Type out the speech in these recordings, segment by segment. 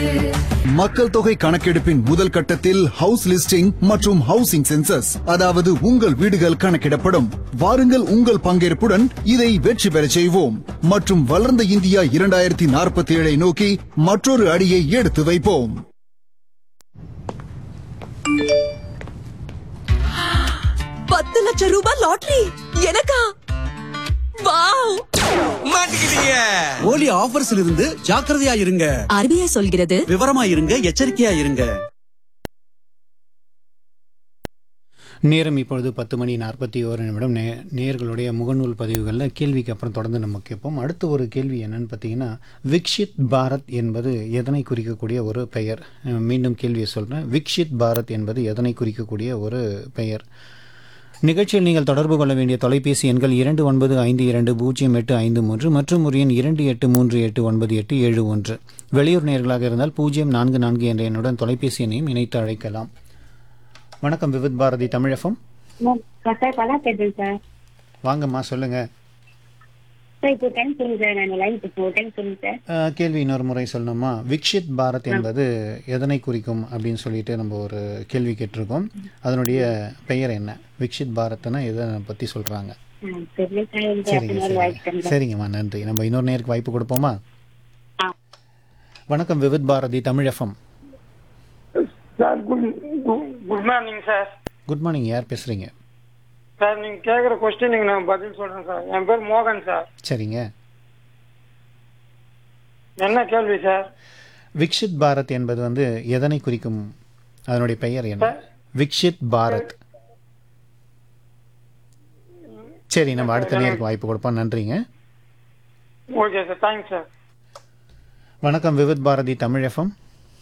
மக்கள் தொகை கணக்கெடுப்பின் முதல் கட்டத்தில் ஹவுஸ் லிஸ்டிங் மற்றும் ஹவுசிங் சென்சஸ் அதாவது உங்கள் வீடுகள் கணக்கிடப்படும் வாருங்கள் உங்கள் பங்கேற்புடன் இதை வெற்றி பெறச் செய்வோம் மற்றும் வளர்ந்த இந்தியா இரண்டாயிரத்தி நாற்பத்தி ஏழை நோக்கி மற்றொரு அடியை எடுத்து வைப்போம் பத்து லட்சம் ரூபாய் லாட்டரி எனக்கா வாவ் மாட்டிக்கிட்டீங்க ஓலி ஆஃபர்ஸ்ல இருந்து ஜாக்கிரதையா இருங்க ஆர்பிஐ சொல்கிறது விவரமா இருங்க எச்சரிக்கையா இருங்க நேரம் இப்பொழுது பத்து மணி நாற்பத்தி ஓரு நிமிடம் நே நேர்களுடைய முகநூல் பதிவுகளில் கேள்விக்கு அப்புறம் தொடர்ந்து நம்ம கேட்போம் அடுத்த ஒரு கேள்வி என்னன்னு பார்த்தீங்கன்னா விக்ஷித் பாரத் என்பது எதனை குறிக்கக்கூடிய ஒரு பெயர் அஹ் மீண்டும் கேள்வியை சொல்கிறேன் விக்ஷித் பாரத் என்பது எதனை குறிக்கக்கூடிய ஒரு பெயர் நிகழ்ச்சியில் நீங்கள் தொடர்பு கொள்ள வேண்டிய தொலைபேசி எண்கள் இரண்டு ஒன்பது ஐந்து இரண்டு பூஜ்ஜியம் எட்டு ஐந்து மூன்று மற்றும் ஒரு எண் இரண்டு எட்டு மூன்று எட்டு ஒன்பது எட்டு ஏழு ஒன்று வெளியூர் நேர்களாக இருந்தால் பூஜ்ஜியம் நான்கு நான்கு என்ற எண்ணுடன் தொலைபேசி எண்ணையும் இணைத்து அழைக்கலாம் வணக்கம் விவித் பாரதி தமிழகம் சார் பலா பேசுறேன் சார் வாங்கம்மா சொல்லுங்க சார் இப்போ டைம் சொல்லுங்க சார் நான் லைன் இப்போ டைம் சொல்லுங்க சார் அஹ், கேள்வி இன்னொரு முறை சொல்லணுமா விக்ஷித் பாரத் என்பது எதனை குறிக்கும் அப்படின்னு சொல்லிட்டு நம்ம ஒரு கேள்வி கேட்டிருக்கோம் அதனுடைய பெயர் என்ன விக்ஷித் பாரத்னா எதை பற்றி சொல்கிறாங்க ம், தெரியல சார் எனக்கு சரிங்க அப்படி ஒரு வாய்ப்பு சரிங்க தரல. சரிங்கம்மா நன்றி நம்ம இன்னொரு நேருக்கு வாய்ப்பு கொடுப்போமா ஆ. வணக்கம் Vividh Bharati Tamilagam sir good good morning sir good morning யார் பேசுகிறீங்க சார் நீங்க கேக்குற கொஸ்டினுக்கு நான் பதில் சொல்றேன் சார் என் பேர் மோகன் சார் சரிங்க என்ன கேள்வி சார் விக்ஷித் பாரத் என்பது வந்து எதனை குறிக்கும் அதனுடைய பெயர் என்ன விக்ஷித் பாரத் சரி நம்ம அடுத்த நேருக்கு வாய்ப்பு கொடுப்போம் நன்றிங்க ஓகே சார் தேங்க்ஸ் சார் வணக்கம் விவித் பாரதி தமிழ் எஃப்எம்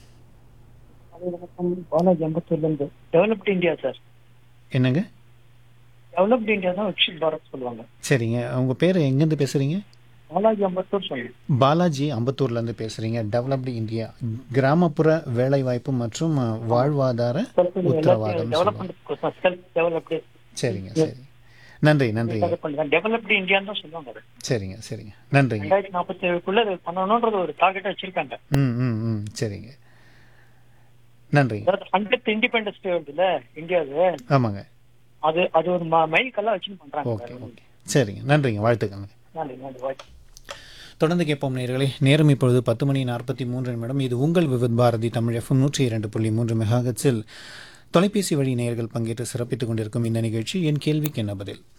பாலாஜி அம்பத்தூர்ல இருந்து டெவலப்டு இந்தியா சார் என்னங்க டெவலப்டு இந்தியா தான் விக்ஷித் பாரத் சொல்லுவாங்க சரிங்க உங்க பேர் எங்கேருந்து பேசுறீங்க பாலாஜி அம்பத்தூர் சொல்லுங்க பாலாஜி அம்பத்தூர்லேருந்து பேசுறீங்க டெவலப்டு இந்தியா கிராமப்புற வேலைவாய்ப்பு மற்றும் அஹ், வாழ்வாதார உத்தரவாதம் சொல்லுவாங்க. டெவலப்மெண்ட் செல்ஃப் டெவலப்டு சரிங்க சரி நன்றி நன்றி டெவலப்டு இந்தியான்னு தான் சொல்லுவாங்க அது. சரிங்க சரிங்க நன்றிங்க ரெண்டாயிரத்தி நாற்பத்தி ஏழுக்குள்ள இது பண்ணணும்ன்றது ஒரு டார்கெட் வச்சிருக்காங்க ம் ம் ம் சரிங்க நன்றிங்க அதாவது ஹண்ட்ரட் இண்டிபெண்டன்ஸ் டே வருதுல்ல இந்தியாவு ஆமாங்க அது அது ஒரு மைல் கல்லா வச்சு பண்றாங்க ஓகே ஓகே சரிங்க நன்றிங்க வாழ்த்துக்கங்க நன்றி நன்றி வாய்ப்பு தொடர்ந்து கேட்போம் நேர்களே நேரம் இப்பொழுது பத்து மணி நாற்பத்தி மூன்று நிமிடம் இது உங்கள் விவித் பாரதி தமிழ் எஃப்எம் நூற்றி இரண்டு புள்ளி மூன்று மெகாஹெட்ஸில் தொலைபேசி வழி நேயர்கள் பங்கேற்று சிறப்பித்துக் கொண்டிருக்கும் இந்த நிகழ்ச்சி என் கேள்விக்கு என்ன பதில்